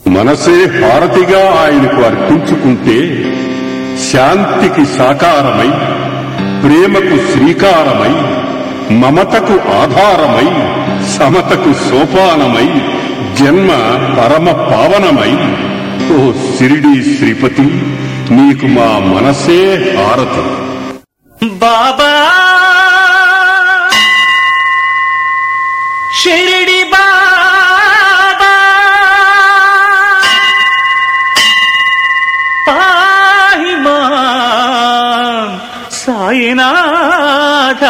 మనసే హారతిగా ఆయనకు అర్పించుకుంటే శాంతికి సాకారమై ప్రేమకు శ్రీకారమై మమతకు ఆధారమై సమతకు సోపానమై జన్మ పరమ పావనమై ఓ సిరిడి శ్రీపతి నీకు మా మనసే హారతి బాబా షిరిడి బాబా పాహి మాం సాయినాథ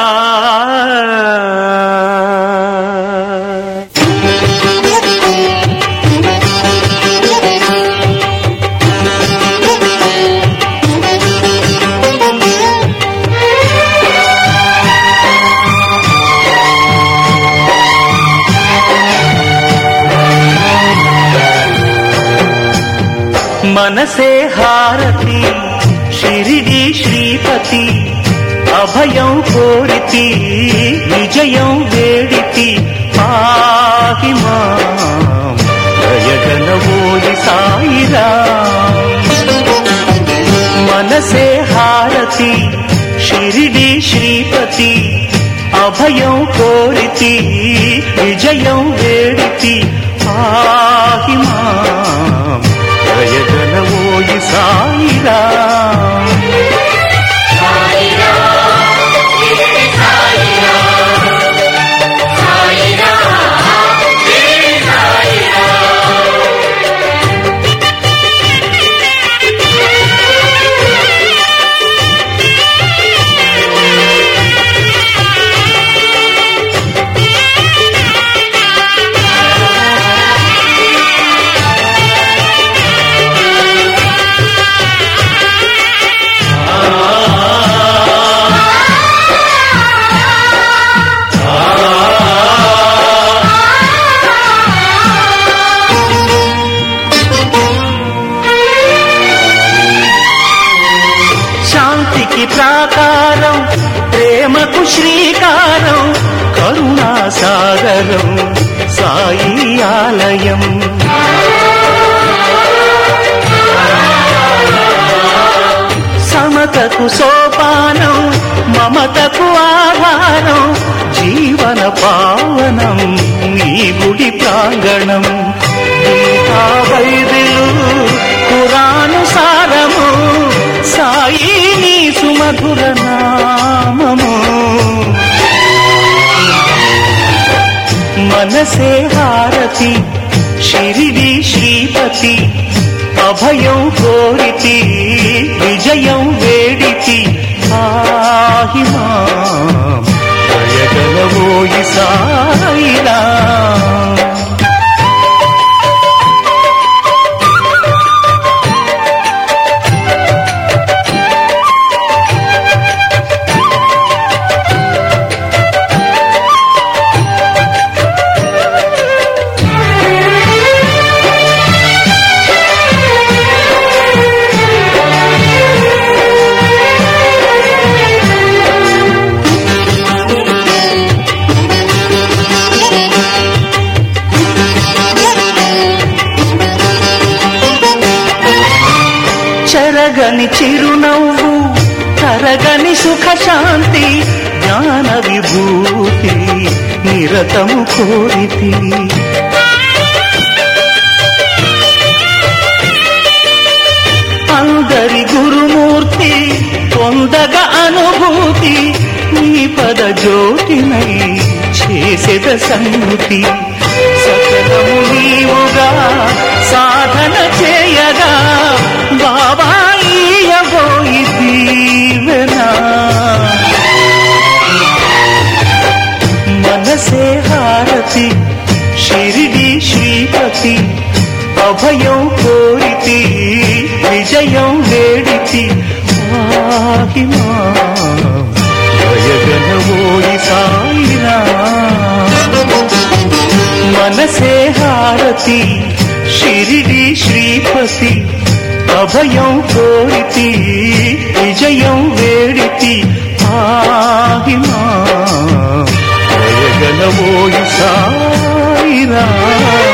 మనసే హారతి షిరిడి శ్రీపతి అభయం కోరితి విజయం వేడితి పాహి మాం దయగనవోయి సాయిరా మనసే హారతి షిరిడి శ్రీపతి అభయం కోరితి విజయం వేడితి పాహి మాం దయగనవోయి సాయిరా శాంతికి ప్రాకారం ప్రేమకు శ్రీకారం కరుణా సాగరం సాయి ఆలయం సమతకు సోపానం మమతకు ఆధారం జీవన పావనం నీ గుడి ప్రాంగణం గీతా బైబిలు పురాణు సారము సాయి నీ సుమధుర నామము మనసే హారతి షిరిడి శ్రీపతి అభయం కోరితి విజయం వేడితి ఆహి మాం దయగలవోయి సాయిరా చెరగని చిరునవ్వు తరగని సుఖ శాంతి జ్ఞాన విభూతి నిరతము కోరితి అందరి గురుమూర్తి పొందగ అనుభూతి నీ పద జ్యోతినై చేసేద సంగతి సకలము నీవుగా సాధన చేయగా బాబా ఈయబోయి దీవెనా మనసే హారతి షిరిడి శ్రీపతి అభయం కోరితి విజయం వేడితి ఆహి మాయగనవోయి సాయిరా మనసే హారతి షిరిడి శ్రీపతి అభయం కోరితి విజయం వేడితి ఆహి మా దయగలవోయి సాయిరా